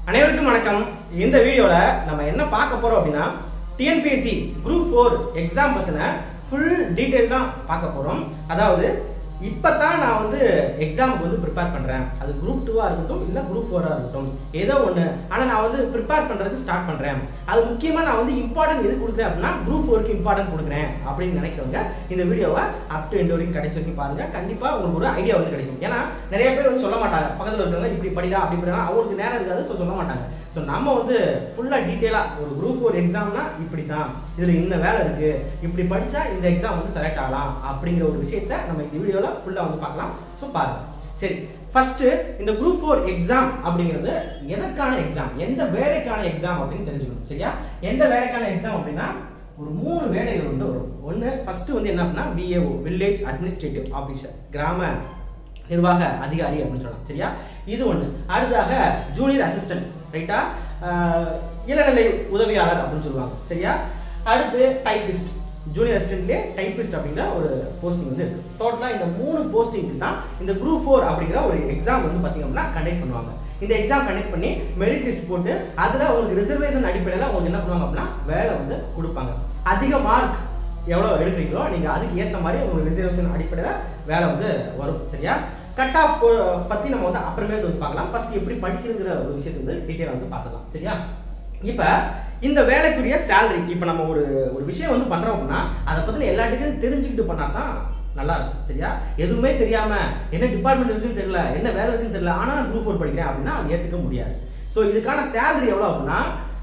அனைவருக்கும் வணக்கம் இந்த வீடியோல நம்ம என்ன பார்க்க போறோம் அப்படின்னா டிஎன்பிஎஸ்சி குரூப் ஃபோர் எக்ஸாம் பத்தின ஃபுல் டீடைல் தான் பார்க்க போறோம் அதாவது இப்பதான் நான் வந்து எக்ஸாமுக்கு வந்து ப்ரிப்பேர் பண்றேன் அது குரூப் டூவா இருக்கட்டும் இல்ல குரூப் ஃபோரா இருக்கட்டும் ஏதோ ஒண்ணு ஆனா நான் வந்து ப்ரிப்பேர் பண்றதுக்கு ஸ்டார்ட் பண்றேன் அது முக்கியமா நான் வந்து இம்பார்ட்டன்ட் எது கொடுக்குறேன் அப்படின்னா குரூப் ஃபோருக்கு இம்பார்ட்டன்ட் கொடுக்குறேன் அப்படின்னு நினைக்கிறவங்க இந்த வீடியோவை அப் டு எண்ட் வரைக்கும் கடைசி வரைக்கும் பாருங்க கண்டிப்பா உங்களுக்கு ஒரு ஐடியா வந்து கிடைக்கும் ஏன்னா நிறைய பேர் வந்து சொல்ல மாட்டாங்க பக்கத்துல இருக்கிறவங்க இப்படி படிடா அப்படி படிடா அவங்களுக்கு நேரம் இருக்காது ஸோ சொல்ல மாட்டாங்க ஸோ நம்ம வந்து ஃபுல்லா டீட்டெயிலா ஒரு குரூப் ஃபோர் எக்ஸாம்னா இப்படி தான் இதுல இன்ன வேலை இருக்கு இப்படி படிச்சா இந்த எக்ஸாம் வந்து செலக்ட் ஆகலாம் அப்படிங்கிற ஒரு விஷயத்த நம்ம இந்த வீடியோல ஃபுல்லா வந்து பார்க்கலாம் ஸோ பாருங்க சரி ஃபர்ஸ்ட் இந்த குரூப் ஃபோர் எக்ஸாம் அப்படிங்கிறது எதற்கான எக்ஸாம் எந்த வேலைக்கான எக்ஸாம் அப்படின்னு தெரிஞ்சுக்கணும் சரியா எந்த வேலைக்கான எக்ஸாம் அப்படின்னா ஒரு மூணு வேலைகள் வந்து வரும் ஒன்று ஃபர்ஸ்ட் வந்து என்ன அப்படின்னா விஏஓ வில்லேஜ் அட்மினிஸ்ட்ரேட்டிவ் ஆஃபீஸர் கிராம நிர்வாக அதிகாரி அப்படின்னு சொல்லலாம் சரியா இது ஒன்று அடுத்ததாக ஜூனியர் அசிஸ்டன்ட் ரைட்டா இளநிலை உதவியாளர் அப்படின்னு சொல்லுவாங்க சரியா அடுத்து டைபிஸ்ட் ஜூனியர் அசிஸ்டன்ட்லேயே டைபிஸ்ட் அப்படிங்கிற ஒரு போஸ்டிங் வந்து இருக்கு டோட்டலாக இந்த மூணு போஸ்டிங்க்கு தான் இந்த குரூப் ஃபோர் அப்படிங்கிற ஒரு எக்ஸாம் வந்து பார்த்தீங்க அப்படின்னா கண்டக்ட் பண்ணுவாங்க இந்த எக்ஸாம் கண்டக்ட் பண்ணி மெரிட் லிஸ்ட் போட்டு அதில் உங்களுக்கு ரிசர்வேஷன் அடிப்படையில் உங்களுக்கு என்ன பண்ணுவாங்க அப்படின்னா வேலை வந்து கொடுப்பாங்க அதிக மார்க் எவ்வளோ எடுக்கிறீங்களோ நீங்கள் அதுக்கு ஏற்ற மாதிரி உங்களுக்கு ரிசர்வேஷன் அடிப்படையில் வேலை வந்து வரும் சரியா கட் ஆஃப் பற்றி நம்ம வந்து அப்புறமேட்டு வந்து பார்க்கலாம் ஃபர்ஸ்ட் எப்படி படிக்கிறதுங்கிற ஒரு விஷயத்தை வந்து டீட்டெயிலாக வந்து பார்க்கலாம் சரியா இப்போ இந்த வேலைக்குரிய சேலரி இப்போ நம்ம ஒரு ஒரு விஷயம் வந்து பண்ணுறோம் அப்படின்னா அதை பற்றின எல்லா டீட்டெயிலும் தெரிஞ்சுக்கிட்டு பண்ணால் தான் நல்லா இருக்கும் சரியா எதுவுமே தெரியாம என்ன டிபார்ட்மெண்ட் இருக்குன்னு தெரியல என்ன வேலை இருக்குன்னு தெரியல ஆனா நான் குரூப் ஃபோர் படிக்கிறேன் அப்படின்னா அது ஏத்துக்க முடியாது ஸோ இதுக்கான சேலரி எவ்வளவு அப்படின்னா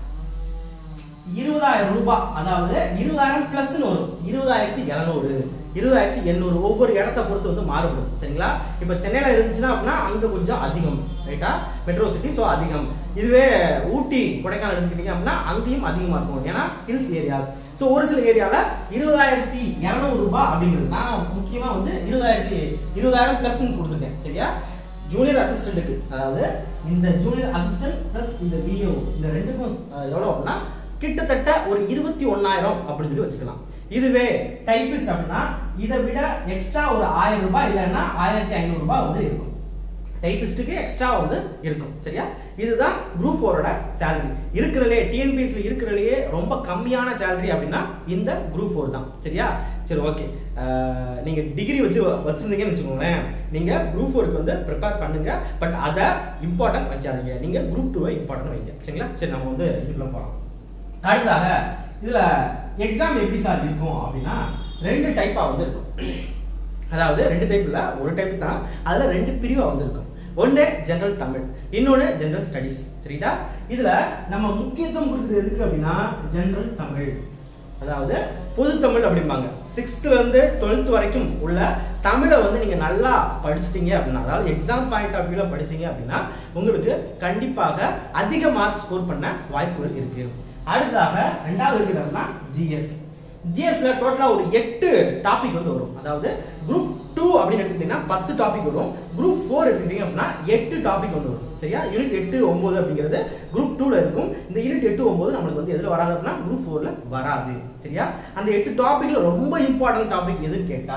இருபதாயிரம் ரூபாய் அதாவது இருபதாயிரம் பிளஸ்னு வரும் இருபதாயிரத்தி எழுநூறு இருபதாயிரத்தி எண்ணூறு ஒவ்வொரு இடத்த பொறுத்து வந்து மாறுபடும் சரிங்களா இப்போ சென்னையில் இருந்துச்சுன்னா அப்படின்னா அங்கே கொஞ்சம் அதிகம் ரைட்டா மெட்ரோ சிட்டி ஸோ அதிகம் இதுவே ஊட்டி கொடைக்கானல் எடுத்துக்கிட்டீங்க அப்படின்னா அங்கேயும் அதிகமாக இருக்கும் ஏன்னா ஹில்ஸ் ஏரியாஸ் ஸோ ஒரு சில ஏரியாவில் இருபதாயிரத்தி இரநூறு ரூபாய் அப்படிங்கிறது நான் முக்கியமாக வந்து இருபதாயிரத்தி இருபதாயிரம் ப்ளஸ்ன்னு கொடுத்துருக்கேன் சரியா ஜூனியர் அசிஸ்டண்ட்டுக்கு அதாவது இந்த ஜூனியர் அசிஸ்டன்ட் ப்ளஸ் இந்த விஓ இந்த ரெண்டுக்கும் எவ்வளோ அப்படின்னா கிட்டத்தட்ட ஒரு இருபத்தி ஒன்னாயிரம் அப்படின்னு சொல்லி வச்சுக்கலாம் இதுவே டைபிஸ்ட் அப்படின்னா இதை விட எக்ஸ்ட்ரா ஒரு ஆயிரம் ரூபாய் இல்லைன்னா ஆயிரத்தி ஐநூறு ரூபாய் வந்து இருக்கும் டைபிஸ்ட்டுக்கு எக்ஸ்ட்ரா வந்து இருக்கும் சரியா இதுதான் குரூப் ஃபோரோட சேலரி இருக்கிறதுலே டிஎன்பிஎஸ்ல இருக்கிறதுலையே ரொம்ப கம்மியான சேலரி அப்படின்னா இந்த குரூப் ஃபோர் தான் சரியா சரி ஓகே நீங்க டிகிரி வச்சு வச்சிருந்தீங்கன்னு வச்சுக்கோங்களேன் நீங்க குரூப் ஃபோருக்கு வந்து ப்ரிப்பேர் பண்ணுங்க பட் அதை இம்பார்ட்டன்ட் வைக்காதீங்க நீங்க குரூப் டூவை இம்பார்ட்டன்ட் வைங்க சரிங்களா சரி நம்ம வந்து இதுக்குள்ள போகலாம் அடுத்ததாக இதுல எக்ஸாம் எப்படி சார் இருக்கும் அப்படின்னா ரெண்டு டைப்பா வந்து இருக்கும் அதாவது ரெண்டு டைப் இல்ல ஒரு டைப் தான் அதுல ரெண்டு பிரிவா வந்து இருக்கும் ஒன்று ஜெனரல் தமிழ் இன்னொன்று ஜெனரல் ஸ்டடீஸ் சரிடா இதுல நம்ம முக்கியத்துவம் கொடுக்குறது எதுக்கு அப்படின்னா ஜெனரல் தமிழ் அதாவது பொது தமிழ் அப்படிம்பாங்க சிக்ஸ்த்ல இருந்து டுவெல்த் வரைக்கும் உள்ள தமிழை வந்து நீங்க நல்லா படிச்சிட்டீங்க அப்படின்னா அதாவது எக்ஸாம் பாயிண்ட் ஆஃப் வியூல படிச்சீங்க அப்படின்னா உங்களுக்கு கண்டிப்பாக அதிக மார்க் ஸ்கோர் பண்ண வாய்ப்புகள் இருக்கு அடுத்ததாக ரெண்டாவது இருக்கிறதுனா ஜிஎஸ் ஜிஎஸ்ல டோட்டலா ஒரு எட்டு டாபிக் வந்து வரும் அதாவது குரூப் டூ அப்படின்னு எடுத்துக்கிட்டீங்கன்னா பத்து டாபிக் வரும் குரூப் ஃபோர் எடுத்துக்கிட்டீங்க அப்படின்னா எட்டு டாபிக் வந்து வரும் சரியா யூனிட் எட்டு ஒன்பது அப்படிங்கிறது குரூப் டூல இருக்கும் இந்த யூனிட் எட்டு ஒன்பது நம்மளுக்கு வந்து எதுல வராது அப்படின்னா குரூப் ஃபோர்ல வராது சரியா அந்த எட்டு டாபிக்ல ரொம்ப இம்பார்ட்டன்ட் டாபிக் எதுன்னு கேட்டா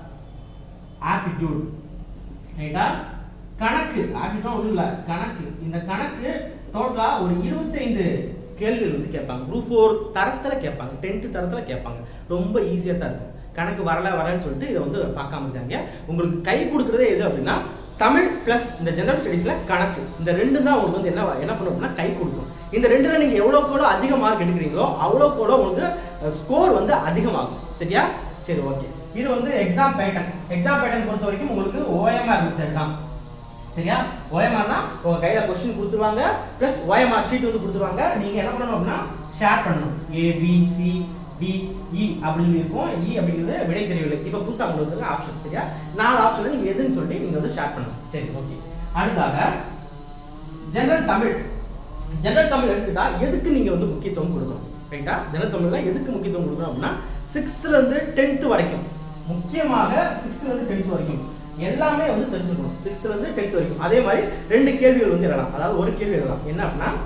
ஆப்டிடியூட் ரைட்டா கணக்கு ஆப்டிடியூட் ஒன்றும் இல்லை கணக்கு இந்த கணக்கு டோட்டலா ஒரு இருபத்தைந்து கேள்விகள் வந்து கேட்பாங்க குரூப் ஃபோர் தரத்தில் கேட்பாங்க டென்த்து தரத்தில் கேட்பாங்க ரொம்ப ஈஸியாக தான் இருக்கும் கணக்கு வரல வரலன்னு சொல்லிட்டு இதை வந்து பார்க்காம இருக்காங்க உங்களுக்கு கை கொடுக்குறதே எது அப்படின்னா தமிழ் பிளஸ் இந்த ஜெனரல் ஸ்டடீஸ்ல கணக்கு இந்த ரெண்டு தான் உங்களுக்கு வந்து என்ன என்ன பண்ணும் அப்படின்னா கை கொடுக்கும் இந்த ரெண்டுல நீங்க எவ்வளோக்கு எவ்வளோ அதிக மார்க் எடுக்கிறீங்களோ அவ்வளோக்கு எவ்வளோ உங்களுக்கு ஸ்கோர் வந்து அதிகமாகும் சரியா சரி ஓகே இது வந்து எக்ஸாம் பேட்டர்ன் எக்ஸாம் பேட்டர்ன் பொறுத்த வரைக்கும் உங்களுக்கு ஓஎம்ஆர் மெத்தட் தான் சரியா ஓஎம்ஆர்னா உங்க கையில கொஸ்டின் கொடுத்துருவாங்க பிளஸ் ஓஎம்ஆர் ஷீட் வந்து கொடுத்துருவாங்க நீங்க என்ன பண்ணணும் அப்படின்னா ஷேர் பண்ணணும் A B C D E அப்படின்னு இருக்கும் இ அப்படிங்கிறது விடை தெரியவில்லை இப்போ புதுசாக உங்களுக்கு வந்து ஆப்ஷன் சரியா நாலு ஆப்ஷன் நீங்க எதுன்னு சொல்லி நீங்க வந்து ஷேர் பண்ணணும் சரி ஓகே அடுத்தாக ஜெனரல் தமிழ் ஜெனரல் தமிழ் எடுத்துக்கிட்டா எதுக்கு நீங்க வந்து முக்கியத்துவம் கொடுக்கணும் ரைட்டா ஜெனரல் தமிழ்ல எதுக்கு முக்கியத்துவம் கொடுக்கணும் அப்படின்னா சிக்ஸ்த்ல இருந்து டென்த் வரைக்கும் முக்கியமாக சிக்ஸ்த்ல இருந்து டென்த் வரைக்கும் எல்லாமே வந்து தெரிஞ்சுக்கணும் சிக்ஸ்த்ல இருந்து டென்த் வரைக்கும் அதே மாதிரி ரெண்டு கேள்விகள் வந்து எழலாம் அதாவது ஒரு கேள்வி எழலாம் என்ன அப்படின்னா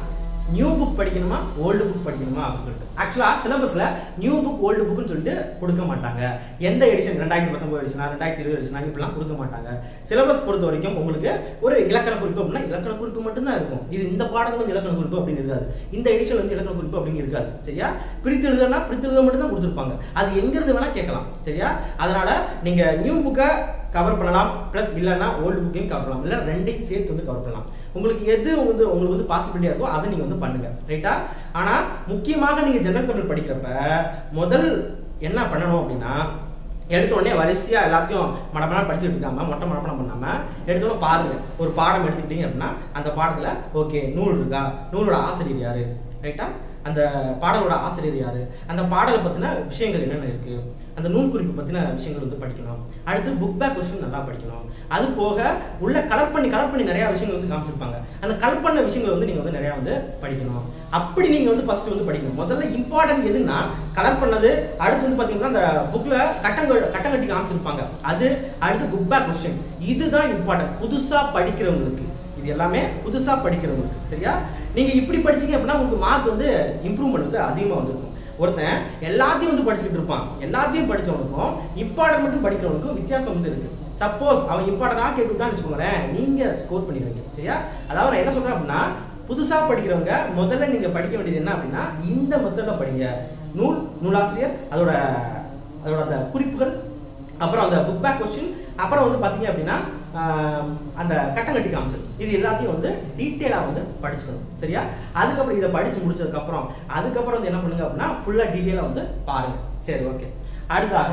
நியூ புக் படிக்கணுமா ஓல்டு புக் படிக்கணுமா அப்படின்னு சொல்லிட்டு ஆக்சுவலா சிலபஸ்ல நியூ புக் ஓல்டு புக்னு சொல்லிட்டு கொடுக்க மாட்டாங்க எந்த எடிஷன் ரெண்டாயிரத்தி பத்தொன்பது எடிஷனா ரெண்டாயிரத்தி இருபது எடிஷனா இப்படிலாம் கொடுக்க மாட்டாங்க சிலபஸ் பொறுத்த வரைக்கும் உங்களுக்கு ஒரு இலக்கண குறிப்பு அப்படின்னா இலக்கண குறிப்பு மட்டும்தான் இருக்கும் இது இந்த பாடத்துல வந்து இலக்கண குறிப்பு அப்படின்னு இருக்காது இந்த எடிஷன் வந்து இலக்கண குறிப்பு அப்படின்னு இருக்காது சரியா பிரித்து எழுதுனா பிரித்து எழுத மட்டும் தான் கொடுத்துருப்பாங்க அது எங்க இருந்து வேணா கேட்கலாம் சரியா அதனால நீங்க நியூ புக்கை கவர் பண்ணலாம் ப்ளஸ் இல்லைன்னா ஓல்டு புக்கையும் கவர் பண்ணலாம் இல்லை ரெண்டையும் சேர்த்து வந்து கவர் பண்ணலாம் உங்களுக்கு எது வந்து உங்களுக்கு வந்து பாசிபிலிட்டியா இருக்கோ அதை நீங்க வந்து பண்ணுங்க ரைட்டா ஆனா முக்கியமாக நீங்க ஜெனரல் தமிழ் படிக்கிறப்ப முதல் என்ன பண்ணணும் அப்படின்னா எடுத்த உடனே வரிசையா எல்லாத்தையும் மடமடா படிச்சுட்டு இருக்காம மொட்டை மடப்படம் பண்ணாம எடுத்த உடனே பாருங்க ஒரு பாடம் எடுத்துக்கிட்டீங்க அப்படின்னா அந்த பாடத்துல ஓகே நூல் இருக்கா நூலோட ஆசிரியர் யாரு ரைட்டா அந்த பாடலோட ஆசிரியர் யாரு அந்த பாடலை பத்தின விஷயங்கள் என்னென்ன இருக்கு அந்த நூல் குறிப்பு பத்தின விஷயங்கள் வந்து படிக்கணும் அடுத்து புக் பேக் கொஸ்டின் நல்லா படிக்கணும் அது போக உள்ள கலர் பண்ணி கலர் பண்ணி நிறைய விஷயங்கள் வந்து காமிச்சிருப்பாங்க அந்த கலர் பண்ண விஷயங்கள் வந்து நீங்க வந்து நிறைய வந்து படிக்கணும் அப்படி நீங்க வந்து ஃபர்ஸ்ட் வந்து படிக்கணும் முதல்ல இம்பார்ட்டன்ட் எதுன்னா கலர் பண்ணது அடுத்து வந்து பாத்தீங்கன்னா அந்த புக்ல கட்டங்கள் கட்டம் கட்டி காமிச்சிருப்பாங்க அது அடுத்து புக் பேக் கொஸ்டின் இதுதான் இம்பார்ட்டன்ட் புதுசா படிக்கிறவங்களுக்கு இது எல்லாமே புதுசா படிக்கிறவங்களுக்கு சரியா நீங்க இப்படி படிச்சீங்க அப்படின்னா உங்களுக்கு மார்க் வந்து இம்ப்ரூவ்மெண்ட் வந்து அதிகமா வந்திருக்கும் ஒருத்தன் எல்லாத்தையும் வந்து படிச்சுக்கிட்டு இருப்பான் எல்லாத்தையும் படிச்சவனுக்கும் இம்பார்ட்டன்ட் மட்டும் படிக்கிறவனுக்கும் வித்தியாசம் வந்து இருக்கு சப்போஸ் அவன் இம்பார்ட்டன்டா கேட்டுட்டான்னு வச்சுக்கோங்களேன் நீங்க ஸ்கோர் பண்ணிடுவீங்க சரியா அதாவது நான் என்ன சொல்றேன் அப்படின்னா புதுசா படிக்கிறவங்க முதல்ல நீங்க படிக்க வேண்டியது என்ன அப்படின்னா இந்த மெத்தட்ல படிங்க நூல் நூலாசிரியர் அதோட அதோட அந்த குறிப்புகள் அப்புறம் அந்த புக் பேக் கொஸ்டின் அப்புறம் வந்து பாத்தீங்க அப்படின்னா ஆஹ், அந்த கட்டங்கட்டி காமிச்சல் இது எல்லாத்தையும் வந்து டீட்டெயிலா வந்து படிச்சுக்கணும் சரியா அதுக்கப்புறம் இதை படிச்சு முடிச்சதுக்கு அப்புறம் அதுக்கப்புறம் வந்து என்ன பண்ணுங்க அப்படின்னா ஃபுல்லா டீட்டெயிலா வந்து பாருங்க சரி ஓகே அடுத்தாக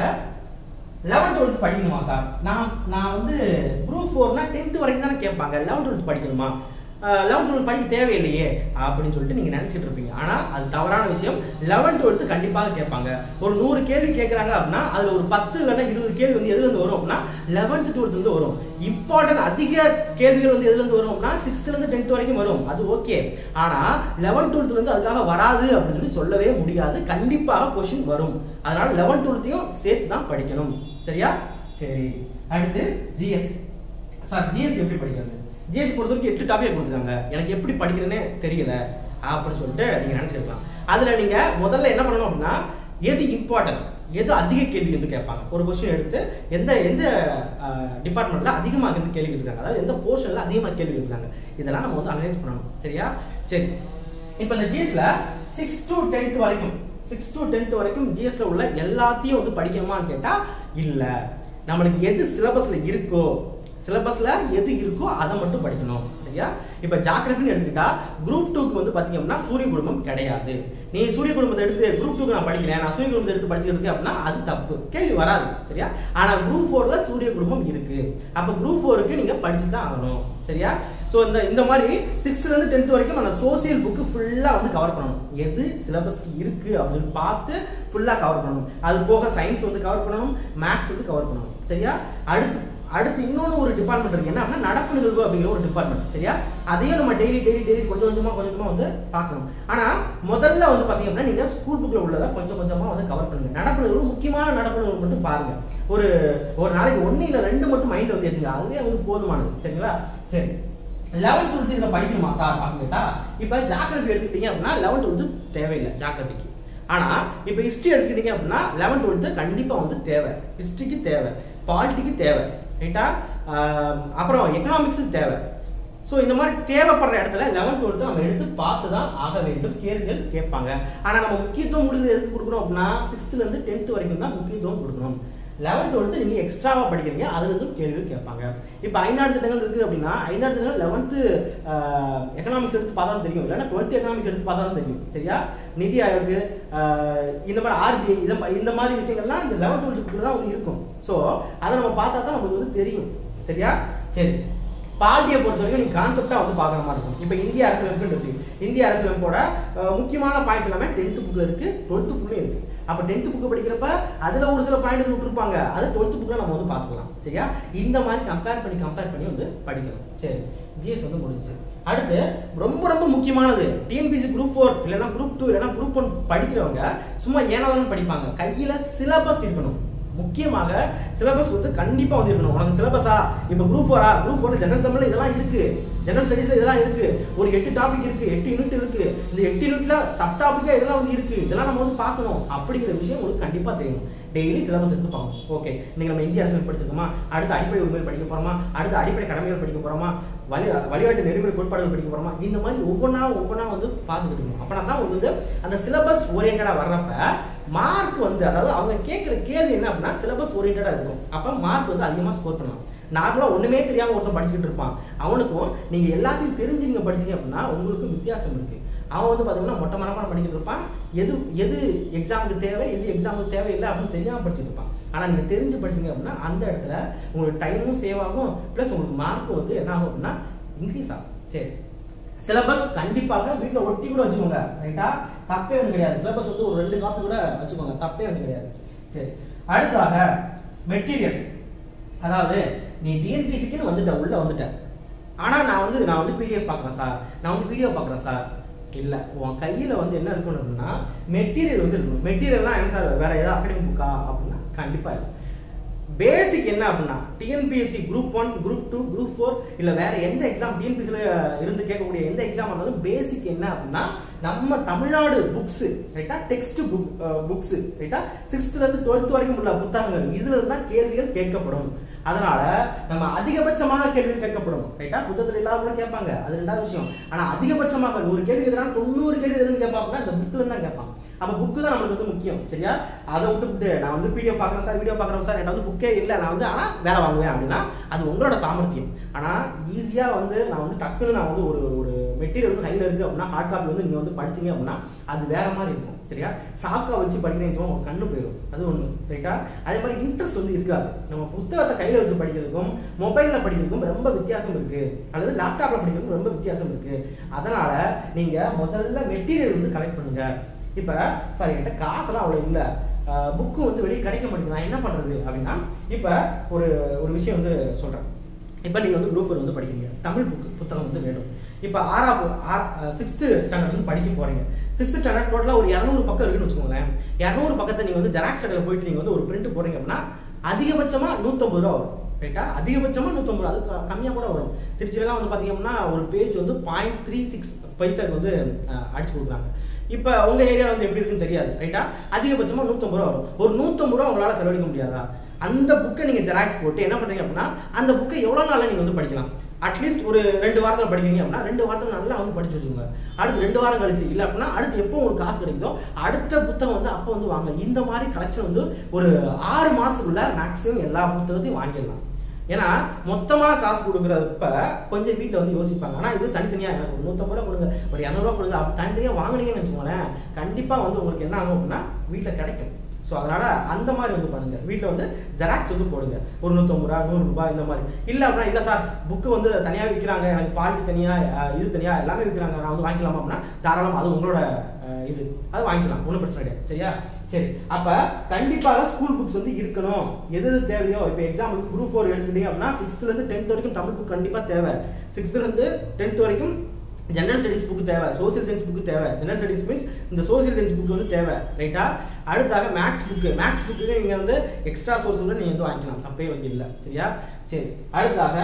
லெவன்த் டுவெல்த் படிக்கணுமா சார் நான் நான் வந்து குரூப் ஃபோர்னா டென்த் வரைக்கும் தானே கேட்பாங்க லெவன்த் டுவெல்த் படிக்கணுமா லெவன்த் டுவெல்த் படிக்க தேவையில்லையே அப்படின்னு சொல்லிட்டு நீங்க நினைச்சிட்டு இருப்பீங்க ஆனா அது தவறான விஷயம் லெவன்த் டுவெல்த் கண்டிப்பாக கேட்பாங்க ஒரு நூறு கேள்வி கேட்கறாங்க அப்படின்னா அதுல ஒரு பத்து இல்லைன்னா இருபது கேள்வி வந்து எதுல இருந்து வரும் அப்படின்னா லெவன்த் டுவெல்த் வந்து வரும் இம்பார்ட்டன்ட் அதிக கேள்விகள் வந்து எதுல இருந்து வரும் அப்படின்னா சிக்ஸ்த்ல இருந்து டென்த் வரைக்கும் வரும் அது ஓகே ஆனா லெவன்த் டுவெல்த் வந்து அதுக்காக வராது அப்படின்னு சொல்லி சொல்லவே முடியாது கண்டிப்பாக கொஸ்டின் வரும் அதனால லெவன்த் டுவெல்த்தையும் சேர்த்து தான் படிக்கணும் சரியா சரி அடுத்து ஜிஎஸ் சார் ஜிஎஸ் எப்படி படிக்கிறது ஜிஎஸ் பொறுத்த வரைக்கும் எட்டு டாபிக் கொடுத்துருக்காங்க எனக்கு எப்படி படிக்கிறேனே தெரியல அப்படின்னு சொல்லிட்டு நீங்க நினைச்சிருக்கலாம் அதுல நீங்க முதல்ல என்ன பண்ணணும் அப்படின்னா எது இம்பார்ட்டன்ட் எது அதிக கேள்வி வந்து கேட்பாங்க ஒரு கொஸ்டின் எடுத்து எந்த எந்த டிபார்ட்மெண்ட்ல அதிகமாக வந்து கேள்வி கேட்டிருக்காங்க அதாவது எந்த போர்ஷன்ல அதிகமாக கேள்வி கேட்டிருக்காங்க இதெல்லாம் நம்ம வந்து அனலைஸ் பண்ணணும் சரியா சரி இப்போ இந்த ஜிஎஸ்ல சிக்ஸ் டு டென்த் வரைக்கும் சிக்ஸ் டு டென்த் வரைக்கும் ஜிஎஸ்ல உள்ள எல்லாத்தையும் வந்து படிக்கணுமான்னு கேட்டா இல்ல நம்மளுக்கு எது சிலபஸ்ல இருக்கோ சிலபஸ்ல எது இருக்கோ அதை மட்டும் படிக்கணும் சரியா இப்ப ஜாகிரபின்னு எடுத்துக்கிட்டா குரூப் டூக்கு வந்து பாத்தீங்க அப்படின்னா சூரிய குடும்பம் கிடையாது நீ சூரிய குடும்பத்தை எடுத்து குரூப் டூக்கு நான் படிக்கிறேன் நான் சூரிய குடும்பத்தை எடுத்து படிச்சுட்டு இருக்கேன் அப்படின்னா அது தப்பு கேள்வி வராது சரியா ஆனா குரூப் ஃபோர்ல சூரிய குடும்பம் இருக்கு அப்ப குரூப் ஃபோருக்கு நீங்க படிச்சு தான் ஆகணும் சரியா சோ இந்த இந்த மாதிரி சிக்ஸ்த்ல இருந்து டென்த் வரைக்கும் அந்த சோசியல் புக்கு ஃபுல்லா வந்து கவர் பண்ணணும் எது சிலபஸ் இருக்கு அப்படின்னு பார்த்து ஃபுல்லா கவர் பண்ணணும் அது போக சயின்ஸ் வந்து கவர் பண்ணணும் மேக்ஸ் வந்து கவர் பண்ணணும் சரியா அடுத்து அடுத்து இன்னொன்று ஒரு டிபார்ட்மெண்ட் இருக்கு என்ன அப்படின்னா நடப்பு நிகழ்வு அப்படிங்கிற ஒரு டிபார்ட்மெண்ட் சரியா அதையும் நம்ம டெய்லி டெய்லி டெய்லி கொஞ்சம் கொஞ்சமா கொஞ்சம் கொஞ்சமா வந்து பார்க்கணும் ஆனா முதல்ல வந்து பாத்தீங்க அப்படின்னா நீங்க ஸ்கூல் புக்ல உள்ளதை கொஞ்சம் கொஞ்சமா வந்து கவர் பண்ணுங்க நடப்பு நிகழ்வு முக்கியமான நடப்பு நிகழ்வு மட்டும் பாருங்க ஒரு ஒரு நாளைக்கு ஒண்ணு இல்ல ரெண்டு மட்டும் மைண்ட் வந்து எடுத்துங்க அதுவே வந்து போதுமானது சரிங்களா சரி லெவன்த் டுவெல்த் இதில் படிக்கணுமா சார் அப்படின்னு கேட்டா இப்போ ஜாகிரபி எடுத்துக்கிட்டீங்க அப்படின்னா லெவன்த் டுவெல்த் தேவையில்லை ஜாகிரபிக்கு ஆனா இப்போ ஹிஸ்ட்ரி எடுத்துக்கிட்டீங்க அப்படின்னா லெவன்த் டுவெல்த் கண்டிப்பா வந்து தேவை ஹிஸ்ட்ரிக்கு தேவை பாலிட்டிக்கு தேவை ரைட்டா அப்புறம் எக்கனாமிக்ஸுக்கு தேவை ஸோ இந்த மாதிரி தேவைப்படுற இடத்துல லெவன்த் டுவெல்த் நம்ம எடுத்து பார்த்து தான் ஆக வேண்டும் கேள்விகள் கேட்பாங்க ஆனால் நம்ம முக்கியத்துவம் கொடுக்குறது எதுக்கு கொடுக்கணும் அப்படின்னா சிக்ஸ்த்ல இருந்து டென்த் வரைக்கும் தான் முக்கியத்துவம் கொடுக்கணும் லெவன்த் டுவெல்த் நீங்க எக்ஸ்ட்ராவா படிக்கிறீங்க அதுல இருந்து கேள்விகள் கேட்பாங்க இப்போ ஐந்தாண்டு திட்டங்கள் இருக்கு அப்படின்னா ஐந்தாண்டு திட்டங்கள் லெவன்த்து எக்கனாமிக்ஸ் எடுத்து பார்த்தா தான் தெரியும் இல்லைன்னா டுவெல்த் எக்கனாமிக்ஸ் எடுத்து பார்த்தா தான் தெரியும் சரியா நிதி ஆயோக் ஆஹ் இந்த மாதிரி ஆர்பிஐ இந்த மா- இந்த மாதிரி விஷயங்கள்லாம் இந்த லெவன்த் டுவெல்த்துக்குள்ள தான் வந்து இருக்கும் ஸோ அதை நம்ம பார்த்தா தான் நமக்கு வந்து தெரியும் சரியா சரி பாலிட்டியை பொறுத்த வரைக்கும் நீங்க கான்செப்டா வந்து பார்க்குற மாதிரி இருக்கும் இப்போ இந்திய அரசியலமைப்பு இருக்கு இந்திய அரசியலமைப்போட அஹ், முக்கியமான பாயிண்ட்ஸ் எல்லாமே டென்த் புக்ல இருக்கு டுவெல்த் புக்லயும் இருக்கு அப்ப டென்த் புக் படிக்கிறப்ப அதுல ஒரு சில பாயிண்ட் விட்டுருப்பாங்க அது டுவெல்த் புக்ல நம்ம வந்து பார்த்துக்கலாம் சரியா இந்த மாதிரி கம்பேர் பண்ணி கம்பேர் பண்ணி வந்து படிக்கணும் சரி ஜிஎஸ் வந்து முடிஞ்சு அடுத்து ரொம்ப ரொம்ப முக்கியமானது டிஎன்பிசி குரூப் ஃபோர் இல்லைன்னா குரூப் டூ இல்லைன்னா குரூப் ஒன் படிக்கிறவங்க சும்மா ஏனாலும் படிப்பாங்க கையில சிலபஸ் இருக்கணும் முக்கியமாக சிலபஸ் வந்து கண்டிப்பா வந்து இருக்கணும் உனக்கு சிலபஸா இப்போ குரூப் ஃபோரா குரூப் ஃபோர்ல ஜெனரல் தமிழ்ல இதெல்லாம் இருக்கு ஜெனரல் ஸ்டடீஸ்ல இதெல்லாம் இருக்கு ஒரு எட்டு டாபிக் இருக்கு எட்டு யூனிட் இருக்கு இந்த எட்டு யூனிட்ல சப் டாபிக்கா இதெல்லாம் வந்து இருக்கு இதெல்லாம் நம்ம வந்து பார்க்கணும் அப்படிங்கிற விஷயம் உங்களுக்கு கண்டிப்பா தெரியணும் டெய்லி சிலபஸ் எடுத்து பார்க்கணும் ஓகே இன்னைக்கு நம்ம இந்திய அரசியல் படிச்சிருக்கோமா அடுத்து அடிப்படை உரிமைகள் படிக்க போறோமா அடுத்து அடிப்படை கடமைகள் படிக்க போறோமா வழி வழிகாட்டு நெறிமுறை கோட்பாடுகள் படிக்க போறோமா இந்த மாதிரி ஒவ்வொன்றா ஒவ்வொன்றா வந்து பார்த்துக்கிட்டு இருக்கணும் அப்பனா தான் உங்களுக்கு வந்து அந்த சிலபஸ் ஓரியன்டா வர்றப்ப மார்க் வந்து அதாவது அவங்க கேட்குற கேள்வி என்ன அப்படின்னா சிலபஸ் ஓரியன்டா இருக்கும் அப்ப மார்க் வந்து அதிகமா ஸ்கோர் பண்ணலாம் நார்மலா ஒண்ணுமே தெரியாம ஒருத்தன் படிச்சுக்கிட்டு இருப்பான் அவனுக்கும் நீங்க எல்லாத்தையும் தெரிஞ்சு நீங்க படிச்சீங்க அப்படின்னா உங்களுக்கும் வித்தியாசம் இருக்கு அவன் வந்து பாத்தீங்கன்னா மொட்டை மனப்பாடம் பண்ணிக்கிட்டு இருப்பான் எது எது எக்ஸாமுக்கு தேவை எது எக்ஸாமுக்கு தேவையில்லை அப்படின்னு தெரியாம படிச்சுட்டு இருப்பான் ஆனா நீங்க தெரிஞ்சு படிச்சீங்க அப்படின்னா அந்த இடத்துல உங்களுக்கு டைமும் சேவ் ஆகும் ப்ளஸ் உங்களுக்கு மார்க்கும் வந்து என்ன ஆகும் அப்படின்னா இன்க்ரீஸ் ஆகும் சரி சிலபஸ் கண்டிப்பாக வீட்டில் ஒட்டி கூட வச்சுக்கோங்க ரைட்டா தப்பே வந்து கிடையாது சிலபஸ் வந்து ஒரு ரெண்டு காப்பி கூட வச்சுக்கோங்க தப்பே வந்து கிடையாது சரி அடுத்ததாக மெட்டீரியல்ஸ் அதாவது நீ டிஎன்பிசிக்குன்னு வந்துட்ட உள்ள வந்துட்ட ஆனா நான் வந்து நான் வந்து பிடிஎஃப் பார்க்குறேன் சார் நான் வந்து வீடியோ பார்க்குறேன் சார் இல்ல உன் கையில வந்து என்ன இருக்கணும் அப்படின்னா மெட்டீரியல் வந்து இருக்கணும் மெட்டீரியல்லாம் என்ன சார் வேற ஏதாவது அகாடமிக் புக்கா அப்படின்னா கண்டிப்பா இல்லை பேசிக் என்ன அப்படின்னா TNPSC group one group two group four இல்ல வேற எந்த எக்ஸாம் டிஎன்பிஎஸ்சில இருந்து கேட்கக்கூடிய எந்த எக்ஸாம் இருந்தாலும் பேசிக் என்ன அப்படின்னா நம்ம தமிழ்நாடு புக்ஸ் ரைட்டா டெக்ஸ்ட் புக் புக்ஸ் ரைட்டா சிக்ஸ்த்ல இருந்து டுவெல்த் வரைக்கும் உள்ள புத்தகங்கள் இதுல இருந்து தான் கேள்விகள் கேட்கப்படும் அதனால நம்ம அதிகபட்சமாக கேள்விகள் கேட்கப்படும் ரைட்டா புத்தகத்தில் இல்லாத கூட கேட்பாங்க அது ரெண்டாவது விஷயம் ஆனா அதிகபட்சமாக நூறு கேள்வி எதுனா தொண்ணூறு கேள்வி எதுன்னு கேட்பான் அப்படின்னா இந்த புக்ல இருந்து தான் கேட்பான் அப்ப புக்கு தான் நம்மளுக்கு வந்து முக்கியம் சரியா அதை விட்டுவிட்டு நான் வந்து வீடியோ பார்க்குறேன் சார் வீடியோ பார்க்குறேன் சார் என்கிட்ட வந்து புக்கே இல்லை நான் வந்து ஆனால் வேலை வாங்குவேன் அப்படின்னா அது உங்களோட சாமர்த்தியம் ஆனால் ஈஸியாக வந்து நான் வந்து டக்குன்னு நான் வந்து ஒரு ஒரு மெட்டீரியல் வந்து கையில் இருக்குது அப்படின்னா ஹார்ட் காப்பி வந்து நீங்கள் வந்து படிச்சீங்க அப்படின்னா அது வேற மாதிரி இருக்கும் சரியா சாக்கா வச்சு படிக்கிறேன் உங்க கண்ணு போயிடும் அது ஒன்று ரைட்டா அதே மாதிரி இன்ட்ரெஸ்ட் வந்து இருக்காது நம்ம புத்தகத்தை கையில் வச்சு படிக்கிறதுக்கும் மொபைலில் படிக்கிறதுக்கும் ரொம்ப வித்தியாசம் இருக்கு அல்லது லேப்டாப்ல படிக்கிறதுக்கும் ரொம்ப வித்தியாசம் இருக்கு அதனால நீங்க முதல்ல மெட்டீரியல் வந்து கலெக்ட் பண்ணுங்க இப்போ சார் என்கிட்ட காசெல்லாம் அவ்வளோ இல்லை புக்கு வந்து வெளியே கிடைக்க மாட்டேங்குது நான் என்ன பண்ணுறது அப்படின்னா இப்போ ஒரு ஒரு விஷயம் வந்து சொல்கிறேன் இப்போ நீங்கள் வந்து குரூப் வந்து படிக்கிறீங்க தமிழ் புக்கு புத்தகம் வந்து வேணும் இப்போ ஆறாவது சிக்ஸ்த்து ஸ்டாண்டர்ட் வந்து படிக்க போகிறீங்க சிக்ஸ்த் ஸ்டாண்டர்ட் டோட்டலாக ஒரு இரநூறு பக்கம் இருக்குன்னு வச்சுக்கோங்களேன் இரநூறு பக்கத்தை நீங்கள் வந்து ஜெராக்ஸ் கடையில் போயிட்டு நீங்கள் வந்து ஒரு பிரிண்ட் போடுறீங்க அப்படின்னா அதிகபட்சமாக நூற்றம்பது ரூபா வரும் ரைட்டா அதிகபட்சமாக நூற்றம்பது ரூபா அது க- கம்மியாக கூட வரும் திருச்சியிலலாம் வந்து பார்த்தீங்கன்னா ஒரு பேஜ் வந்து பாயிண்ட் த்ரீ சிக்ஸ் பைசாக்கு வந்து அஹ், அடிச்சு கொடுக்குறாங்க இப்போ உங்க ஏரியா வந்து எப்படி இருக்குன்னு தெரியாது ரைட்டா அதிகபட்சமா நூற்றம்பது ரூபா வரும் ஒரு நூற்றம்பது ரூபா உங்களால செலவழிக்க முடியாதா அந்த புக்கை நீங்க ஜெராக்ஸ் போட்டு என்ன பண்றீங்க அப்படின்னா அந்த புக்கை எவ்வளவு நாள்ல நீங்க வந்து படிக்கலாம் அட்லீஸ்ட் ஒரு ரெண்டு வாரத்தில் படிக்கிறீங்க அப்படின்னா ரெண்டு வாரத்தில் நல்லா வந்து படிச்சு வச்சுக்கோங்க அடுத்து ரெண்டு வாரம் கழிச்சு இல்லை அப்படின்னா அடுத்து எப்போ உங்களுக்கு காசு கிடைக்குதோ அடுத்த புத்தகம் வந்து அப்போ வந்து வாங்க இந்த மாதிரி கலெக்ஷன் வந்து ஒரு ஆறு மாசத்துக்குள்ள மேக்ஸிமம் எல்லா புத்தகத்தையும் வாங்கிடலாம் ஏன்னா மொத்தமா காசு கொடுக்குறப்ப கொஞ்சம் வீட்டில் வந்து யோசிப்பாங்க ஆனா இது தனித்தனியா எனக்கு ஒரு நூற்றம்பது ரூபா கொடுங்க ஒரு இரநூறுவா கொடுங்க அப்படி தனித்தனியா வாங்குனீங்கன்னு வச்சுக்கோங்களேன் கண்டிப்பா வந்து உங்களுக்கு என்ன ஆகும் அப்படின்னா வீட்டில் கிடைக்கும் ஸோ அதனால அந்த மாதிரி வந்து பண்ணுங்க வீட்டில் வந்து ஜெராக்ஸ் வந்து போடுங்க ஒரு நூற்றம்பது ரூபா நூறு ரூபாய் இந்த மாதிரி இல்லை அப்படின்னா இல்லை சார் புக்கு வந்து தனியாக விற்கிறாங்க எனக்கு பாலிட்டி தனியா அஹ், இது தனியா எல்லாமே விற்கிறாங்க நான் வந்து வாங்கிக்கலாமா அப்படின்னா தாராளம் அது உங்களோட அஹ், இது அது வாங்கிக்கலாம் ஒன்றும் பிரச்சனை கிடையாது சரியா சரி அப்ப கண்டிப்பாக ஸ்கூல் புக்ஸ் வந்து இருக்கணும் எது எது தேவையோ இப்போ எக்ஸாம்பிள் குரூப் ஃபோர் எடுத்துக்கிட்டீங்க அப்படின்னா சிக்ஸ்த்ல இருந்து டென்த் வரைக்கும் தமிழ் புக் கண்டிப்பா தேவை சிக்ஸ்த்ல இருந்து டென்த் வரைக்கும் ஜெனரல் ஸ்டடிஸ் புக் தேவை சோசியல் சயின்ஸ் புக் தேவை ஜெனரல் ஸ்டடிஸ் மீன்ஸ் இந்த சோசியல் சயின்ஸ் புக் வந்து தேவை ரைட்டா அடுத்தாக மேக்ஸ் புக்கு மேக்ஸ் புக்கு நீங்க வந்து எக்ஸ்ட்ரா சோர்ஸ் வந்து நீங்க வந்து வாங்கிக்கலாம் தப்பே வந்து இல்லை சரியா சரி அடுத்தாக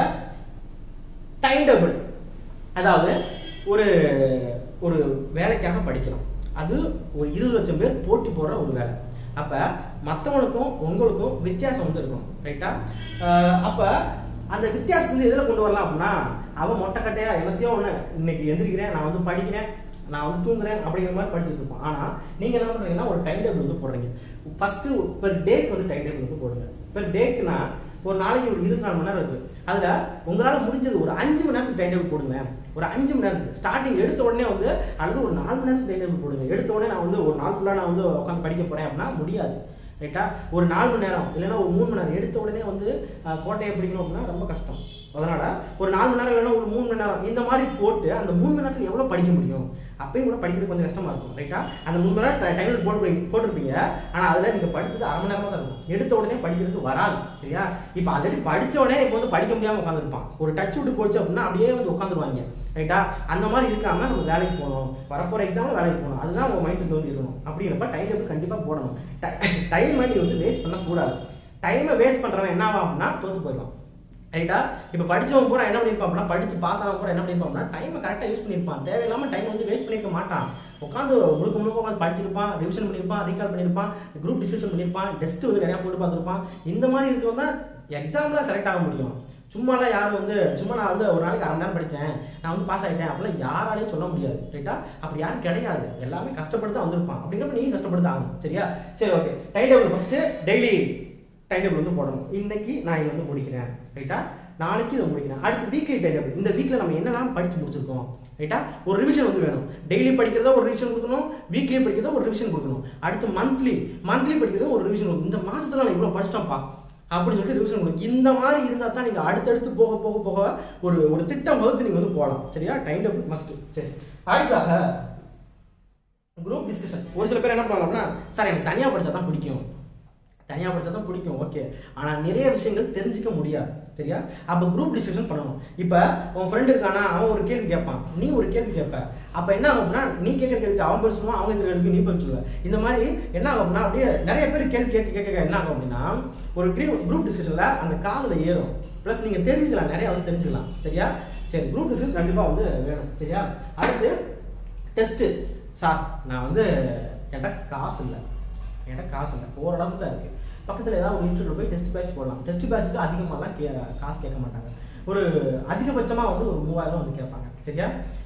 டைம் டேபிள் அதாவது ஒரு ஒரு வேலைக்காக படிக்கிறோம் அது ஒரு இருபது லட்சம் பேர் போட்டி போடுற ஒரு வேலை அப்ப மற்றவனுக்கும் உங்களுக்கும் வித்தியாசம் வந்து இருக்கும் ரைட்டா அப்ப அந்த வித்தியாசம் வந்து எதில் கொண்டு வரலாம் அப்படின்னா அவன் மொட்டைக்கட்டையா என்னத்தையோ ஒன்று இன்னைக்கு எந்திரிக்கிறேன் நான் வந்து படிக்கிறேன் நான் வந்து தூங்குறேன் அப்படிங்கிற மாதிரி படிச்சுட்டு இருப்போம் ஆனா நீங்க என்ன பண்றீங்கன்னா ஒரு டைம் டேபிள் வந்து போடுறீங்க ஃபர்ஸ்ட் பெர் டேக்கு வந்து டைம் டேபிள் வந்து போடுங்க பெர் டேக்குனா ஒரு நாளைக்கு ஒரு இருபத்தி நாலு மணி நேரம் இருக்கு அதுல உங்களால முடிஞ்சது ஒரு அஞ்சு மணி நேரத்துக்கு டைம் டேபிள் போடுங்க ஒரு அஞ்சு மணி நேரத்துக்கு ஸ்டார்டிங் எடுத்த உடனே வந்து அல்லது ஒரு நாலு மணி நேரத்துக்கு டைம் டேபிள் போடுங்க எடுத்த உடனே நான் வந்து ஒரு நாள் ஃபுல்லா நான் வந்து உட்காந்து படிக்க போறேன் அப்படின்னா முடியாது ரைட்டா ஒரு நாலு மணி நேரம் இல்லைன்னா ஒரு மூணு மணி நேரம் எடுத்த உடனே வந்து அஹ், கோட்டையை பிடிக்கணும் அப்படின்னா ரொம்ப கஷ்டம் அதனால ஒரு நாலு மணி நேரம் இல்லைன்னா ஒரு மூணு மணி நேரம் இந்த மாதிரி போட்டு அந்த மூணு மணி நேரத்துல எவ்வளவு படிக்க முடியும் அப்பயும் கூட படிக்கிறது கொஞ்சம் கஷ்டமா இருக்கும் ரைட்டா அந்த மூணு மணி நேரம் டைம் போட்டு போட்டிருப்பீங்க ஆனா அதுல நீங்க படிச்சது அரை மணி நேரமா தான் இருக்கும் எடுத்த உடனே படிக்கிறதுக்கு வராது சரியா இப்போ ஆல்ரெடி படிச்ச உடனே இப்போ வந்து படிக்க முடியாம உட்காந்துருப்பான் ஒரு டச் விட்டு போச்சு அப்படின்னா அப்படியே வந்து உட்காந்துருவாங்க ரைட்டா அந்த மாதிரி இருக்காம நம்ம வேலைக்கு போகணும் வரப்போற எக்ஸாம்ல வேலைக்கு போகணும் அதுதான் உங்க மைண்ட் செட் வந்து இருக்கணும் அப்படிங்கிறப்ப டைம் டேபிள் கண்டிப்பா போடணும் டைம் நீ வந்து வேஸ்ட் பண்ணக்கூடாது டைமை வேஸ்ட் பண்றவன் என்ன ஆகும் அப்படின்னா தோத்து போயிடுவான் ரைட்டா இப்போ படிச்சவன் பூரா என்ன பண்ணியிருப்பான் அப்படின்னா படிச்சு பாஸ் ஆனவன் பூரா என்ன பண்ணியிருப்பான் அப்படின்னா டைமை கரெக்டாக யூஸ் பண்ணியிருப்பான் தேவையில்லாம டைம் வந்து வேஸ்ட் பண்ணியிருக்க மாட்டான் உட்காந்து முழுக்க முழுக்க உட்காந்து படிச்சிருப்பான் ரிவிஷன் பண்ணியிருப்பான் ரீகால் பண்ணியிருப்பான் குரூப் டிஸ்கஷன் பண்ணியிருப்பான் டெஸ்ட் வந்து நிறையா போட்டு பார்த்துருப்பான் இந்த மாதிரி இருக்கவங்க தான் எக்ஸாமில் செலக்ட் ஆக முடியும் சும்மாலாம் யாரும் வந்து சும்மா நான் வந்து ஒரு நாளைக்கு அரை மணி நேரம் படித்தேன் நான் வந்து பாஸ் ஆகிட்டேன் அப்படிலாம் யாராலையும் சொல்ல முடியாது ரைட்டா அப்படி யாரும் கிடையாது எல்லாமே கஷ்டப்பட்டு தான் வந்திருப்பான் அப்படிங்கிறப்ப நீங்க கஷ்டப்பட்டு தான் ஆகணும் சரியா சரி okay time table first daily time table வந்து போடணும் இன்னைக்கு நான் இதை வந்து முடிக்கிறேன் ரைட்டா நாளைக்கு இதை முடிக்கிறேன் அடுத்து வீக்லி டைம் டேபிள் இந்த வீக்கில் நம்ம என்னெல்லாம் படிச்சு முடிச்சிருக்கோம் ரைட்டா ஒரு ரிவிஷன் வந்து வேணும் டெய்லி படிக்கிறதா ஒரு ரிவிஷன் கொடுக்கணும் வீக்லி படிக்கிறதா ஒரு ரிவிஷன் கொடுக்கணும் அடுத்து மந்த்லி மந்த்லி படிக்கிறதா ஒரு ரிவிஷன் கொடுக்கணும் இந்த மாசத்துல நான் இவ்வளோ படிச்சிட்டோம்ப்பா அப்படின்னு சொல்லிட்டு ரிவிஷன் கொடுக்கும் இந்த மாதிரி இருந்தால் தான் நீங்கள் அடுத்தடுத்து போக போக போக ஒரு ஒரு திட்டம் வகுத்து நீங்கள் வந்து போகலாம் சரியா டைம் டேபிள் மஸ்ட் சரி அடுத்தாக குரூப் டிஸ்கஷன் ஒரு சில பேர் என்ன பண்ணுவாங்க அப்படின்னா சார் எனக்கு தனியாக படித்தா தான் பிடிக்கும் தனியாக படித்தா தான் பிடிக்கும் ஓகே ஆனால் நிறைய விஷயங்கள் தெரிஞ்சுக்க முடியாது சரியா அப்போ குரூப் டிஸ்கஷன் பண்ணணும் இப்போ உன் ஃப்ரெண்டு இருக்கானா அவன் ஒரு கேள்வி கேட்பான் நீ ஒரு கேள்வி கேட்ப அப்போ என்ன ஆகும் அப்படின்னா நீ கேட்குற கேள்விக்கு அவன் பதில் சொல்லுவான் அவங்க கேட்குற கேள்விக்கு நீ பதில் சொல்லுவ இந்த மாதிரி என்ன ஆகும் அப்படின்னா அப்படியே நிறைய பேர் கேள்வி கேட்க கேட்க கேட்க என்ன ஆகும் அப்படின்னா ஒரு குரூப் டிஸ்கஷனில் அந்த காதில் ஏறும் ப்ளஸ் நீங்கள் தெரிஞ்சுக்கலாம் நிறைய வந்து தெரிஞ்சுக்கலாம் சரியா சரி குரூப் டிஸ்கஷன் கண்டிப்பாக வந்து வேணும் சரியா அடுத்து டெஸ்ட்டு சார் நான் வந்து என்கிட்ட காசு இல்லை என்கிட்ட காசு இல்லை ஓரளவுக்கு தான் இருக்குது பக்கத்தில் ஏதாவது ஒரு இன்ஸ்டியூட்டில் போய் டெஸ்ட் பேட்ச் போடலாம் டெஸ்ட் பேட்சுக்கு அதிகமாகலாம் கே காசு கேட்க மாட்டாங்க ஒரு அதிகபட்சமாக வந்து ஒரு மூவாயிரம் வந்து கேட்பாங்க சரியா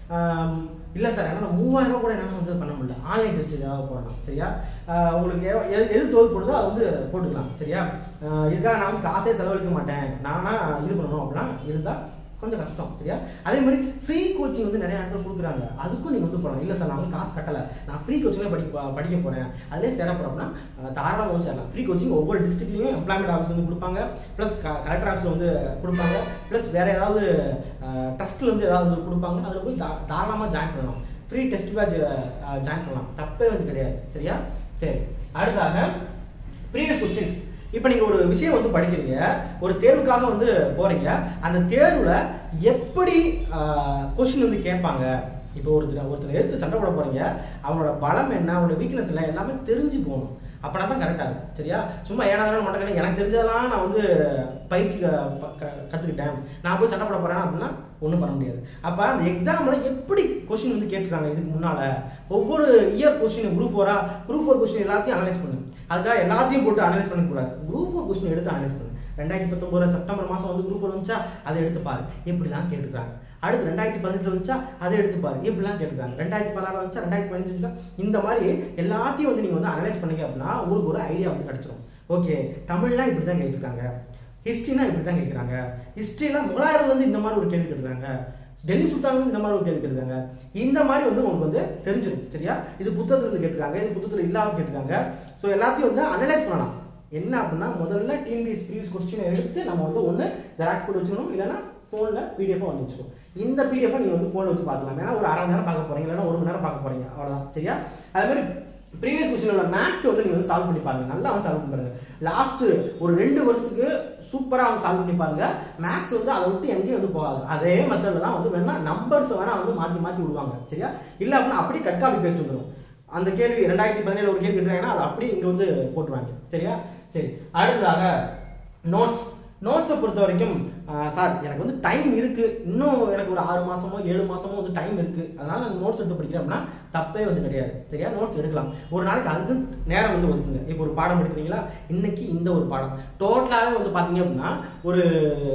இல்லை சார் என்னால் மூவாயிரம் கூட என்னால் வந்து பண்ண முடியல ஆன்லைன் டெஸ்ட் ஏதாவது போடலாம் சரியா ஆஹ் உங்களுக்கு எவ- எது எது தோது போடுதோ அதை வந்து போட்டுக்கலாம் சரியா ஆஹ் இதுக்காக நான் வந்து காசே செலவழிக்க மாட்டேன் நானா இது பண்ணணும் அப்படின்னா இருந்தால் கொஞ்சம் கஷ்டம் சரியா அதே மாதிரி ஃப்ரீ கோச்சிங் வந்து நிறைய இடத்துல கொடுக்குறாங்க அதுக்கும் நீங்கள் வந்து போகலாம் இல்லை சார் நான் வந்து காசு கட்டலை நான் ஃப்ரீ கோச்சிங்ல படி படிக்க போகிறேன் அதிலே சேர போகிறோம்னா தாராளமாக வந்து சேரலாம் ஃப்ரீ கோச்சிங் ஒவ்வொரு டிஸ்ட்ரிக்ட்லையும் எம்ப்ளாய்மெண்ட் ஆஃபீஸ் வந்து கொடுப்பாங்க ப்ளஸ் கலெக்டர் ஆஃபீஸில் வந்து கொடுப்பாங்க ப்ளஸ் வேற ஏதாவது ட்ரஸ்ட்டில் வந்து ஏதாவது வந்து கொடுப்பாங்க அதில் போய் தா- தாராளமாக ஜாயின் பண்ணலாம் ஃப்ரீ டெஸ்ட் பேட்ச் ஜாயின் பண்ணலாம் தப்பே வந்து கிடையாது சரியா சரி அடுத்தாக ப்ரீவியஸ் கொஸ்டின்ஸ் இப்போ நீங்கள் ஒரு விஷயம் வந்து படிக்கிறீங்க ஒரு தேர்வுக்காக வந்து போறீங்க அந்த தேர்வில் எப்படி கொஸ்டின் வந்து கேட்பாங்க இப்போ ஒருத்தர் ஒருத்தர் எடுத்து சண்டை போட போறீங்க அவனோட பலம் என்ன அவனோட வீக்னஸ் இல்லை எல்லாமே தெரிஞ்சு போகணும் அப்படின்னா தான் கரெக்டாக இருக்கும் சரியா சும்மா ஏனாதாலும் மட்டும் எனக்கு தெரிஞ்சதெல்லாம் நான் வந்து பயிற்சி க- ப- க- கத்துக்கிட்டேன் நான் போய் சண்டை போட போறேன் அப்படின்னா ஒன்றும் பண்ண முடியாது அப்போ அந்த எக்ஸாமில் எப்படி கொஸ்டின் வந்து கேட்டிருக்காங்க இதுக்கு முன்னால ஒவ்வொரு இயர் கொஸ்டின் குரூப் ஃபோரா குரூப் ஃபோர் கொஸ்டின் எல்லாத்தையும் அனலைஸ் பண்ணு அதுக்காக எல்லாத்தையும் போட்டு அனலைஸ் பண்ணக்கூடாது குரூப் ஃபோர் கொஸ்டின் எடுத்து அனலைஸ் பண்ணு ரெண்டாயிரத்தி பத்தொன்பது செப்டம்பர் மாதம் வந்து குரூப் ஃபோர் வந்துச்சா அதை எடுத்து பாரு எப்படிலாம் கேட்டுருக்காங்க அடுத்து ரெண்டாயிரத்தி பதினெட்டுல வந்துச்சா அதை எடுத்து பாரு எப்படிலாம் கேட்டுருக்காங்க ரெண்டாயிரத்தி பதினாறு வந்துச்சா ரெண்டாயிரத்தி பதினஞ்சுல இந்த மாதிரி எல்லாத்தையும் வந்து நீங்கள் வந்து அனலைஸ் பண்ணீங்க அப்படின்னா உங்களுக்கு ஒரு ஐடியா வந்து கிடைச்சிரும் ஓகே தமிழ்லாம் இப்படி தான் கேட்டிருக்காங்க ஹிஸ்ட்ரினா இப்படி தான் கேட்குறாங்க ஹிஸ்ட்ரியில் முகலாயர்கள் வந்து இந்த மாதிரி ஒரு கேள்வி கேட்டுருக்காங்க டெல்லி சுல்தான் வந்து இந்த மாதிரி ஒரு கேள்வி கேட்டிருக்காங்க இந்த மாதிரி வந்து உங்களுக்கு வந்து தெரிஞ்சிடும் சரியா இது புத்தகத்துல இருந்து கேட்டிருக்காங்க இது புத்தகத்துல இல்லாம கேட்டிருக்காங்க ஸோ எல்லாத்தையும் வந்து அனலைஸ் பண்ணலாம் என்ன அப்படின்னா முதல்ல டிஎன்பிஎஸ் ப்ரீவியஸ் கொஸ்டினை எடுத்து நம்ம வந்து ஒன்று ஜெராக்ஸ் போட்டு வச்சுக்கணும் இல்லைன்னா ஃபோனில் பிடிஎஃபாக வந்து வச்சுக்கணும் இந்த பிடிஎஃபை நீங்கள் வந்து ஃபோனில் வச்சு பார்க்கலாம் ஏன்னா ஒரு அரை மணி நேரம் பார்க்க போறீங்க இல்லைன்னா ஒரு மணி நேரம் பார்க்க போறீங்க அவ்வளோதான் சரியா அதே மாதிரி ப்ரீவியஸ் கொஸ்டினோட மேக்ஸ் வந்து நீங்கள் வந்து சால்வ் பண்ணி பாருங்க நல்லா வந்து சால்வ் பண்ணி பாருங்க லாஸ்ட் ஒரு ரெண்டு வருஷத்துக்கு சூப்பராக வந்து சால்வ் பண்ணி பாருங்க மேக்ஸ் வந்து அதை விட்டு எங்கேயும் வந்து போகாது அதே மெத்தடில் தான் வந்து வேணா நம்பர்ஸ் வேணா வந்து மாற்றி மாற்றி விடுவாங்க சரியா இல்லை அப்படின்னா அப்படியே கட் காப்பி பேஸ்ட் வந்துடும் அந்த கேள்வி ரெண்டாயிரத்தி பதினேழு ஒரு கேள்வி கேட்டாங்கன்னா அதை அப்படியே இங்கே வந்து போட்டுருவாங்க சரியா சரி அடுத்ததாக நோட்ஸ் நோட்ஸை பொறுத்த வரைக்கும் ஆஹ், சார் எனக்கு வந்து டைம் இருக்கு இன்னும் எனக்கு ஒரு ஆறு மாசமோ ஏழு மாசமோ வந்து டைம் இருக்கு அதனால நான் நோட்ஸ் எடுத்து படிக்கிறேன் அப்படின்னா தப்பே வந்து கிடையாது சரியா நோட்ஸ் எடுக்கலாம் ஒரு நாளைக்கு அதுக்கு நேரம் வந்து ஒதுக்குங்க இப்போ ஒரு பாடம் எடுக்கிறீங்களா இன்னைக்கு இந்த ஒரு பாடம் டோட்டலாகவே வந்து பார்த்தீங்க அப்படின்னா ஒரு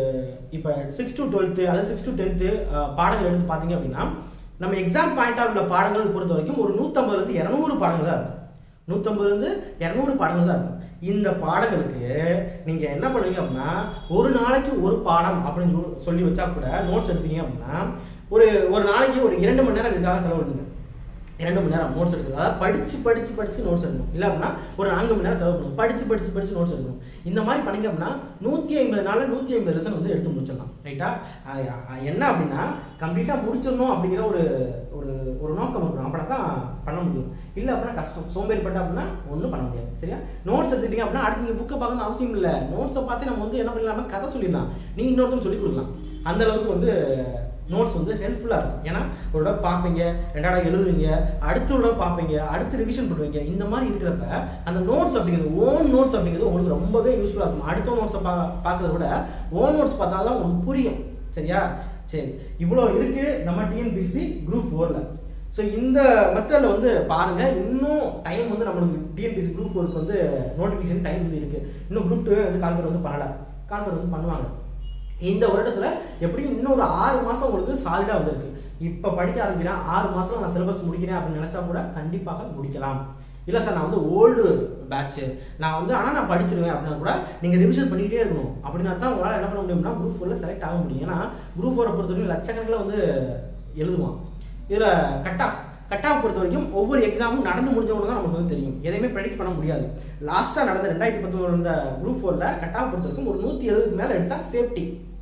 இப்போ சிக்ஸ் டு டுவெல்த்து அல்லது சிக்ஸ் டு டென்த்து பாடங்கள் எடுத்து பார்த்தீங்க அப்படின்னா நம்ம எக்ஸாம் பாயிண்ட் ஆஃப் உள்ள பாடங்கள் பொறுத்த வரைக்கும் ஒரு நூற்றம்பதுலேருந்து இரநூறு பாடங்கள் தான் இருக்கும் நூற்றம்பதுலேருந்து இரநூறு பாடங்கள் தான் இருக்கும் இந்த பாடங்களுக்கு நீங்கள் என்ன பண்ணுவீங்க அப்படின்னா ஒரு நாளைக்கு ஒரு பாடம் அப்படின்னு சொல்லி- சொல்லி வச்சா கூட நோட்ஸ் எடுத்தீங்க அப்படின்னா ஒரு ஒரு நாளைக்கு ஒரு இரண்டு மணி நேரம் இதுக்காக செலவிடுங்க இரண்டு மணி நேரம் நோட்ஸ் எடுக்கணும் அதாவது படிச்சு படிச்சு படிச்சு நோட்ஸ் எடுக்கணும் இல்லை அப்படின்னா ஒரு நான்கு மணி நேரம் செலவு பண்ணணும் படிச்சு படிச்சு படிச்சு நோட்ஸ் எடுக்கணும் இந்த மாதிரி பண்ணீங்க அப்படின்னா நூற்றி ஐம்பது நாளில் நூற்றி ஐம்பது லெசன் வந்து எடுத்து முடிச்சிடலாம் ரைட்டா அஹ் அஹ் என்ன அப்படின்னா கம்ப்ளீட்டாக முடிச்சிடணும் அப்படிங்கிற ஒரு ஒரு ஒரு நோக்கம் இருக்கணும் அப்படின்னா தான் பண்ண முடியும் இல்லை அப்படின்னா கஷ்டம் சோம்பேறிப்பட்ட அப்படின்னா ஒன்றும் பண்ண முடியாது சரியா நோட்ஸ் எடுத்துட்டீங்க அப்படின்னா அடுத்து நீங்கள் புக்கை பார்க்கணும் அவசியம் இல்லை நோட்ஸை பார்த்து நம்ம வந்து என்ன பண்ணலாமா கதை சொல்லிடலாம் நீ இன்னொருத்தரும் சொல்லிக் கொடுக்கலாம் அந்த அளவுக்கு வந்து நோட்ஸ் வந்து ஹெல்ப்ஃபுல்லாக இருக்கும் ஏன்னா ஒரு தடவை பார்ப்பீங்க ரெண்டாவது எழுதுவீங்க அடுத்த தடவை பார்ப்பீங்க அடுத்து ரிவிஷன் பண்ணுவீங்க இந்த மாதிரி இருக்கிறப்ப அந்த நோட்ஸ் அப்படிங்கிறது ஓன் நோட்ஸ் அப்படிங்கிறது உங்களுக்கு ரொம்பவே யூஸ்ஃபுல்லாக இருக்கும் அடுத்த நோட்ஸை பா பார்க்கறத விட ஓன் நோட்ஸ் பார்த்தா தான் உங்களுக்கு புரியும் சரியா சரி இவ்வளோ இருக்கு நம்ம டிஎன்பிசி குரூப் ஃபோரில் ஸோ இந்த மெத்தடில் வந்து பாருங்க இன்னும் டைம் வந்து நம்மளுக்கு டிஎன்பிசி குரூப் ஃபோருக்கு வந்து நோட்டிஃபிகேஷன் டைம் வந்து இருக்கு இன்னும் குரூப் டூ வந்து கால்பர் வந்து பண்ணல கால்பர் வந்து பண்ணுவாங்க இந்த வருடத்துல எப்படியும் இன்னொரு ஆறு மாசம் உங்களுக்கு சாலிடா வந்திருக்கு இப்ப படிக்க ஆரம்பிக்கிறேன் ஆறு மாசம் நான் சிலபஸ் முடிக்கிறேன் அப்படின்னு நினைச்சா கூட கண்டிப்பாக முடிக்கலாம் இல்லை சார் நான் வந்து ஓல்டு பேட்ச் நான் வந்து ஆனால் நான் படிச்சிருவேன் அப்படின்னா கூட நீங்கள் ரிவிஷன் பண்ணிக்கிட்டே இருக்கணும் அப்படின்னா தான் உங்களால் என்ன பண்ண முடியும்னா குரூப் ஃபோரில் செலக்ட் ஆக முடியும் ஏன்னா குரூப் ஃபோரை பொறுத்த வரைக்கும் லட்சக்கணக்கில் வந்து எழுதுவான் இதில் கட் ஆஃப் கட் ஆஃப் பொறுத்த வரைக்கும் ஒவ்வொரு எக்ஸாமும் நடந்து முடிஞ்சவங்க தான் நமக்கு வந்து தெரியும் எதையுமே ப்ரெடிக்ட் பண்ண முடியாது லாஸ்ட்டாக நடந்த ரெண்டாயிரத்தி பத்தொன்பது நடந்த குரூப் ஃபோரில் கட் ஆஃப் பொறுத்த வரைக்கும் ஒரு நூற்றி எழுபதுக்கு மேலே எடுத்தால் சேஃப்டி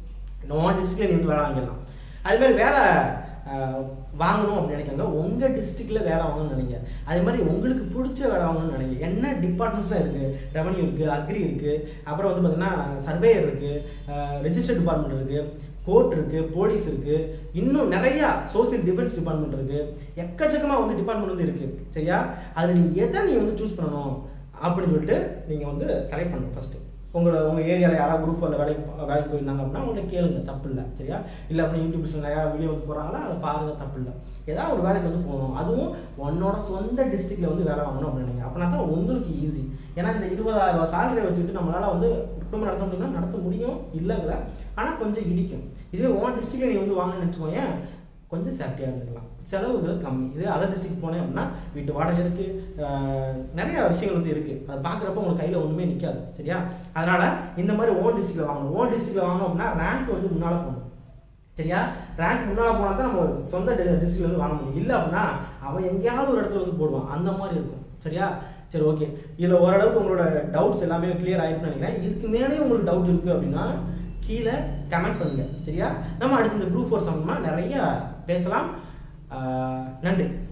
நான் டிஸ்ட்ரிக்ட்ல நீ வந்து வேலை வாங்கிடலாம் அது மாதிரி வேலை அஹ், வாங்கணும் அப்படின்னு நினைக்காங்க உங்க டிஸ்ட்ரிக்ட்ல வேலை வாங்கணும்னு நினைங்க அதே மாதிரி உங்களுக்கு பிடிச்ச வேலை வாங்கணும்னு நினைங்க என்ன டிபார்ட்மெண்ட்ஸ்லாம் இருக்கு ரெவன்யூ இருக்கு அக்ரி இருக்கு அப்புறம் வந்து பார்த்தீங்கன்னா சர்வேயர் இருக்கு ரெஜிஸ்டர் டிபார்ட்மெண்ட் இருக்கு கோர்ட் இருக்கு போலீஸ் இருக்கு இன்னும் நிறைய சோசியல் டிஃபென்ஸ் டிபார்ட்மெண்ட் இருக்கு எக்கச்சக்கமா வந்து டிபார்ட்மெண்ட் வந்து இருக்கு சரியா அதுல நீ எதை நீ வந்து சூஸ் பண்ணணும் அப்படின்னு சொல்லிட்டு நீங்க வந்து செலக்ட் பண்ணணும் ஃபர்ஸ்ட் உங்களை உங்க ஏரியாவில் யாராவது குரூப் ஃபோரில் வேலைக்கு வேலைக்கு போயிருந்தாங்க அப்படின்னா அவங்கள்ட்ட கேளுங்க தப்பு இல்லை சரியா இல்லை அப்படி யூடியூப்ல நிறையா வீடியோ வந்து போகிறாங்களா அதை பாருங்க தப்பு இல்லை ஏதாவது ஒரு வேலைக்கு வந்து போகணும் அதுவும் உன்னோட சொந்த டிஸ்ட்ரிக்ட்ல வந்து வேலை வாங்கணும் அப்படின்னு நினைங்க அப்படின்னா தான் உங்களுக்கு ஈஸி ஏன்னா இந்த இருபதாயிரம் ரூபாய் salary வச்சுக்கிட்டு நம்மளால வந்து குடும்பம் நடத்த முடியும்னா நடத்த முடியும் இல்லைங்கள ஆனால் கொஞ்சம் இடிக்கும் இதுவே உன் டிஸ்ட்ரிக்ட்ல நீ வந்து வாங்கணும்னு வச்சுக்கோயேன் கொஞ்சம் சேஃப்டியாக இருந்துக்கலாம் செலவுகள் கம்மி இதே அதர் டிஸ்ட்ரிக்ட் போனேன் அப்படின்னா வீட்டு வாடகை இருக்கு ஆஹ் நிறைய விஷயங்கள் வந்து இருக்கு அது பார்க்குறப்ப உங்களுக்கு கையில் ஒன்றுமே நிற்காது சரியா அதனால இந்த மாதிரி ஓன் டிஸ்ட்ரிக்ட்ல வாங்கணும் ஓன் டிஸ்ட்ரிக்ட்ல வாங்கணும் அப்படின்னா ரேங்க் வந்து முன்னால போகணும் சரியா ரேங்க் முன்னால போனா தான் நம்ம சொந்த டிஸ்ட்ரிக்ட்ல வந்து வாங்க முடியும் இல்லை அப்படின்னா அவன் எங்கேயாவது ஒரு இடத்துல வந்து போடுவான் அந்த மாதிரி இருக்கும் சரியா சரி ஓகே இதில் ஓரளவுக்கு உங்களோட டவுட்ஸ் எல்லாமே கிளியர் ஆயிருக்குன்னு நினைக்கிறேன் இதுக்கு மேலேயும் உங்களுக்கு டவுட் இருக்கு அப்படின்னா கீழே கமெண்ட் பண்ணுங்க சரியா நம்ம அடுத்து இந்த குரூப் ஃபோர் சம்பந்தமா நிறைய பேசலாம் ஆஹ் நன்றி